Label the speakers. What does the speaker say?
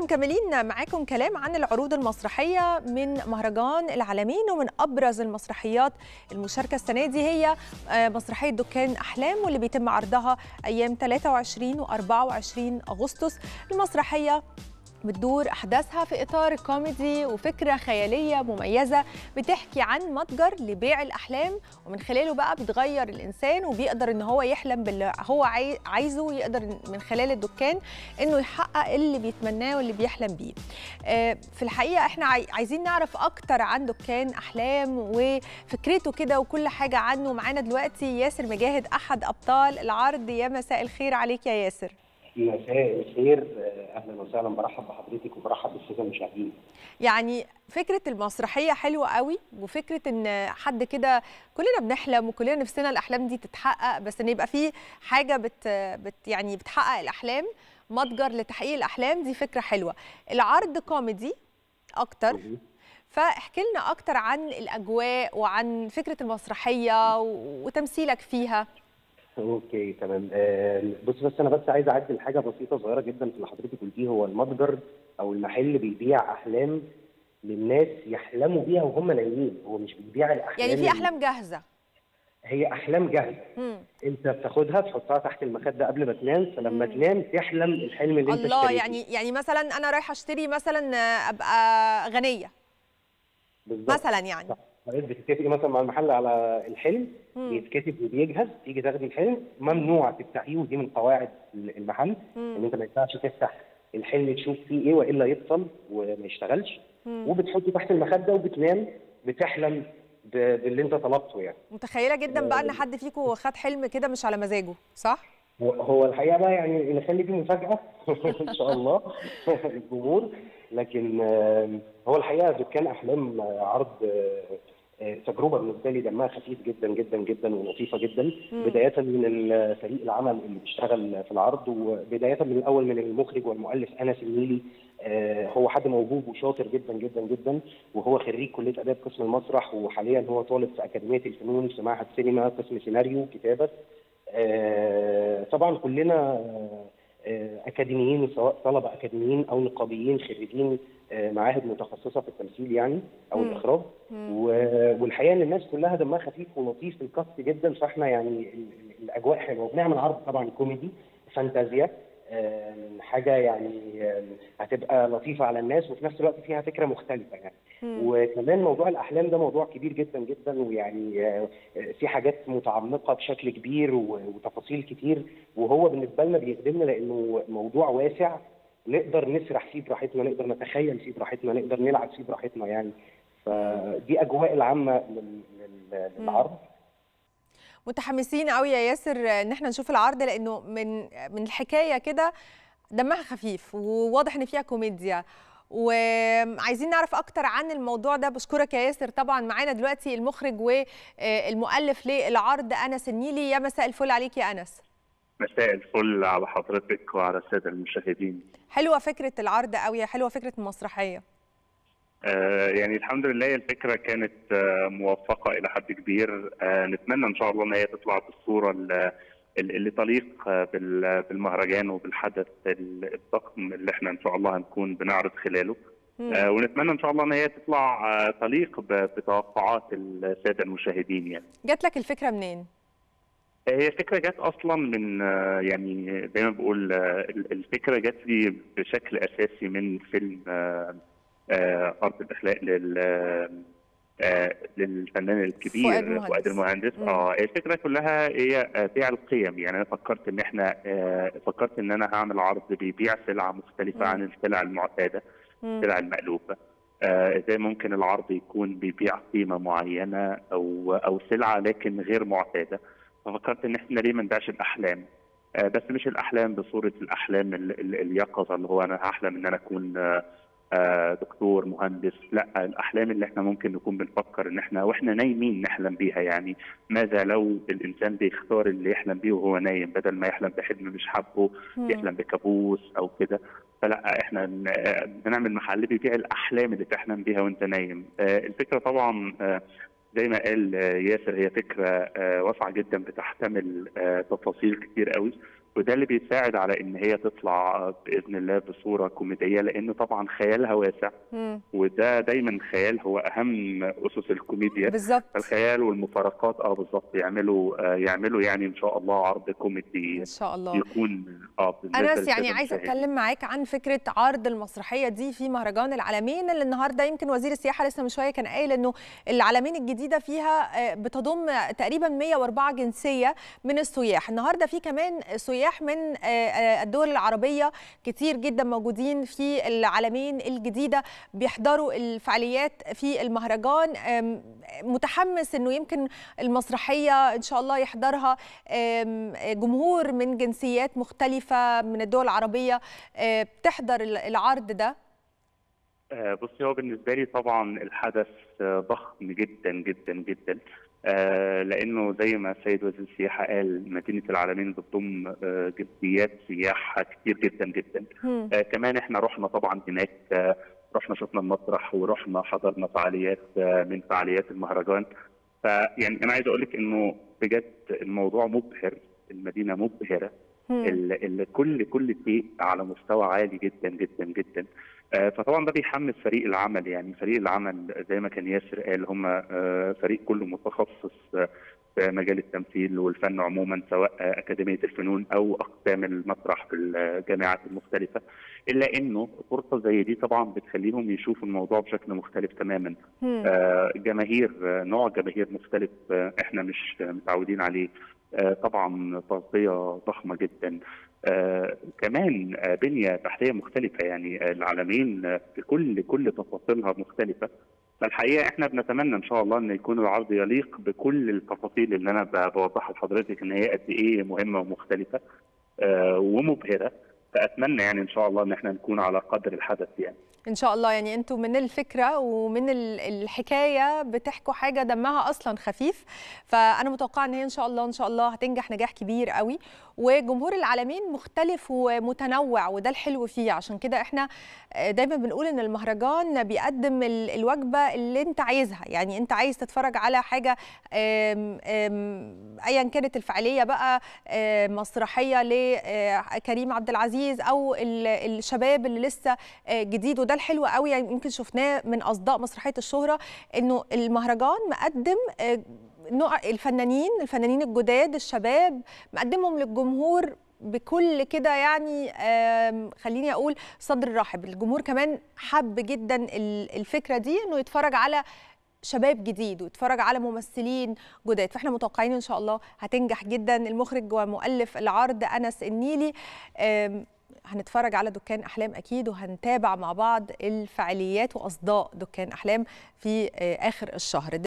Speaker 1: مكملين معاكم كلام عن العروض المسرحية من مهرجان العالمين ومن أبرز المسرحيات المشاركة السنة دي هي مسرحية دكان أحلام واللي بيتم عرضها أيام 23 و 24 أغسطس المسرحية بتدور أحداثها في إطار كوميدي وفكرة خيالية مميزة بتحكي عن متجر لبيع الأحلام ومن خلاله بقى بيتغير الإنسان وبيقدر إن هو يحلم باللي هو عايزه ويقدر من خلال الدكان إنه يحقق اللي بيتمناه واللي بيحلم بيه. في الحقيقة إحنا عايزين نعرف أكتر عن دكان أحلام وفكرته كده وكل حاجة عنه معانا دلوقتي ياسر مجاهد أحد أبطال العرض يا مساء الخير عليك يا ياسر.
Speaker 2: مساء الخير اهلا وسهلا برحب بحضرتك وبرحب بالساده المشاهدين
Speaker 1: يعني فكره المسرحيه حلوه قوي وفكره ان حد كده كلنا بنحلم وكلنا نفسنا الاحلام دي تتحقق بس ان يبقى في حاجه بت, بت يعني بتحقق الاحلام متجر لتحقيق الاحلام دي فكره حلوه العرض كوميدي اكتر فاحكي لنا اكتر عن الاجواء وعن فكره المسرحيه وتمثيلك فيها
Speaker 2: اوكي تمام آه بص بس انا بس عايز اعدل حاجه بسيطه صغيره جدا في اللي حضرتك قلتيه هو المتجر او المحل بيبيع احلام للناس يحلموا بيها وهم نايمين هو مش بيبيع الاحلام
Speaker 1: يعني في احلام جاهزه
Speaker 2: هي احلام جاهزه مم. انت بتاخدها تحطها تحت المخده قبل ما تنام فلما مم. تنام تحلم الحلم اللي انت
Speaker 1: الله يعني يعني مثلا انا رايحه اشتري مثلا ابقى غنيه بالضبط مثلا يعني صح.
Speaker 2: بتتفقي مثلا مع المحل على الحلم مم. بيتكتب وبيجهز تيجي تاخدي الحلم ممنوع تفتحيه ودي من قواعد المحل مم. ان انت ما ينفعش تفتح الحلم تشوف فيه ايه والا يفصل وما يشتغلش مم. وبتحطه تحت المخده وبتنام بتحلم باللي انت طلبته يعني
Speaker 1: متخيله جدا بقى ان حد فيكم خد حلم كده مش على مزاجه صح؟
Speaker 2: هو الحقيقه بقى يعني نخلي دي مفاجاه ان شاء الله الجمهور لكن هو الحقيقه دكان احلام عرض تجربه بالنسبه لي دمها خفيف جدا جدا جدا ولطيفه جدا مم. بدايه من فريق العمل اللي بيشتغل في العرض وبدايه من الاول من المخرج والمؤلف انس النيلي هو حد موهوب وشاطر جدا جدا جدا وهو خريج كليه اداب قسم المسرح وحاليا هو طالب في اكاديميه الفنون في معهد سينما قسم سيناريو كتابه طبعا كلنا اكاديميين سواء طلبه اكاديميين او نقابيين خريجين معاهد متخصصه في التمثيل يعني او مم. الاخراج والحقيقه ان الناس كلها دمها خفيف ولطيف في الكاست جدا فاحنا يعني الاجواء حلوه وبنعمل عرض طبعا كوميدي فانتازيا حاجه يعني هتبقى لطيفه على الناس وفي نفس الوقت فيها فكره مختلفه يعني مم. وكمان موضوع الاحلام ده موضوع كبير جدا جدا ويعني في حاجات متعمقه بشكل كبير وتفاصيل كتير وهو بالنسبه لنا بيخدمنا لانه موضوع واسع نقدر نسرح فيه براحتنا نقدر نتخيل فيه براحتنا نقدر نلعب فيه براحتنا يعني فدي اجواء العامه للعرض
Speaker 1: متحمسين قوي يا ياسر ان احنا نشوف العرض لانه من من الحكايه كده دمها خفيف وواضح ان فيها كوميديا وعايزين نعرف اكتر عن الموضوع ده بشكرك يا ياسر طبعا معانا دلوقتي المخرج والمؤلف للعرض انس النيلي يا مساء الفل عليك يا انس
Speaker 3: مساء الفل على حضرتك وعلى الساده المشاهدين
Speaker 1: حلوه فكره العرض قوي حلوه فكره المسرحيه
Speaker 3: آه يعني الحمد لله الفكره كانت آه موفقه الى حد كبير آه نتمنى ان شاء الله ان هي تطلع بالصوره اللي تليق بالمهرجان وبالحدث الضخم اللي احنا ان شاء الله هنكون بنعرض خلاله آه ونتمنى ان شاء الله ان هي تطلع آه تليق بتوقعات الساده المشاهدين يعني
Speaker 1: جات لك الفكره منين
Speaker 3: هي الفكره جت اصلا من آه يعني زي ما بقول الفكره جت لي بشكل اساسي من فيلم ارض الاخلاق لل آه للفنان الكبير فؤاد المهندس اه الفكره كلها هي بيع القيم يعني انا فكرت ان احنا آه فكرت ان انا هعمل عرض بيبيع سلعه مختلفه مم. عن السلع المعتاده السلع المالوفه آه ازاي ممكن العرض يكون بيبيع قيمه معينه او او سلعه لكن غير معتاده ففكرت ان احنا ليه ما نبيعش الاحلام آه بس مش الاحلام بصوره الاحلام اليقظه اللي هو انا هحلم ان انا اكون آه دكتور مهندس لا الاحلام اللي احنا ممكن نكون بنفكر ان احنا واحنا نايمين نحلم بيها يعني ماذا لو الانسان بيختار اللي يحلم بيه وهو نايم بدل ما يحلم بحلم مش حابه يحلم بكابوس او كده فلا احنا بنعمل محل بيبيع الاحلام اللي تحلم بيها وانت نايم الفكره طبعا زي ما قال ياسر هي فكره واسعه جدا بتحتمل تفاصيل كتير قوي وده اللي بيساعد على ان هي تطلع باذن الله بصوره كوميديه لان طبعا خيالها واسع
Speaker 1: مم.
Speaker 3: وده دايما خيال هو اهم اسس الكوميديا
Speaker 1: بالظبط
Speaker 3: فالخيال والمفارقات اه بالظبط يعملوا آه يعملوا يعني ان شاء الله عرض كوميدي
Speaker 1: ان شاء الله
Speaker 3: يكون اه بالنسبة
Speaker 1: انس يعني
Speaker 3: للسادة
Speaker 1: عايزه
Speaker 3: المشاهدين.
Speaker 1: اتكلم معاك عن فكره عرض المسرحيه دي في مهرجان العالمين اللي النهارده يمكن وزير السياحه لسه من شويه كان قايل انه العالمين الجديده فيها آه، بتضم تقريبا 104 جنسيه من السياح النهارده في كمان سياح من آه، آه، الدول العربيه كتير جدا موجودين في العالمين الجديده بيحضروا الفعاليات في المهرجان آم، متحمس انه يمكن المسرحيه ان شاء الله يحضرها آم، جمهور من جنسيات مختلفه من الدول العربيه آه، بتحضر العرض ده
Speaker 3: آه، بصي هو بالنسبه لي طبعا الحدث آه، ضخم جدا جدا جدا آه، لانه زي ما السيد وزير السياحه قال مدينه العالمين بتضم آه، جنسيات سياح كتير جدا جدا
Speaker 1: مم.
Speaker 3: آه، كمان احنا رحنا طبعا هناك آه، رحنا شفنا المسرح ورحنا حضرنا فعاليات آه، من فعاليات المهرجان فيعني انا عايز اقول لك انه بجد الموضوع مبهر المدينه مبهره
Speaker 1: مم.
Speaker 3: ال- ال- كل كل شيء على مستوى عالي جدا جدا جدا آه، فطبعا ده بيحمس فريق العمل يعني فريق العمل زي ما كان ياسر قال هم آه، فريق كله متخصص آه، في مجال التمثيل والفن عموما سواء آه، اكاديميه الفنون او اقسام المسرح في الجامعات المختلفه الا انه فرصه زي دي طبعا بتخليهم يشوفوا الموضوع بشكل مختلف تماما
Speaker 1: مم.
Speaker 3: آه، جماهير آه، نوع جماهير مختلف آه، احنا مش آه، متعودين عليه آه، طبعا تغطيه ضخمه جدا آه، كمان آه، بنيه تحتيه مختلفه يعني آه، العالمين آه، بكل كل تفاصيلها مختلفه فالحقيقه احنا بنتمنى ان شاء الله ان يكون العرض يليق بكل التفاصيل اللي انا ب- بوضحها لحضرتك ان هي قد ايه مهمه ومختلفه آه، ومبهره فاتمنى يعني ان شاء الله ان احنا نكون على قدر الحدث يعني
Speaker 1: ان شاء الله يعني انتوا من الفكره ومن ال- الحكايه بتحكوا حاجه دمها اصلا خفيف فانا متوقعه ان هي ان شاء الله ان شاء الله هتنجح نجاح كبير قوي وجمهور العالمين مختلف ومتنوع وده الحلو فيه عشان كده احنا آه، دايما بنقول ان المهرجان بيقدم ال- الوجبه اللي انت عايزها يعني انت عايز تتفرج على حاجه آم، آم، ايا كانت الفعاليه بقى آه، مسرحيه لكريم عبد العزيز او ال- الشباب اللي لسه آه، جديد وده الحلو قوي يعني يمكن شفناه من اصداء مسرحيه الشهره انه المهرجان مقدم آه، نوع الفنانين الفنانين الجداد الشباب مقدمهم للجمهور بكل كده يعني آم، خليني اقول صدر رحب الجمهور كمان حب جدا ال- الفكره دي انه يتفرج على شباب جديد ويتفرج على ممثلين جداد فاحنا متوقعين ان شاء الله هتنجح جدا المخرج ومؤلف العرض انس النيلي آم، هنتفرج على دكان احلام اكيد وهنتابع مع بعض الفعاليات واصداء دكان احلام في آه، اخر الشهر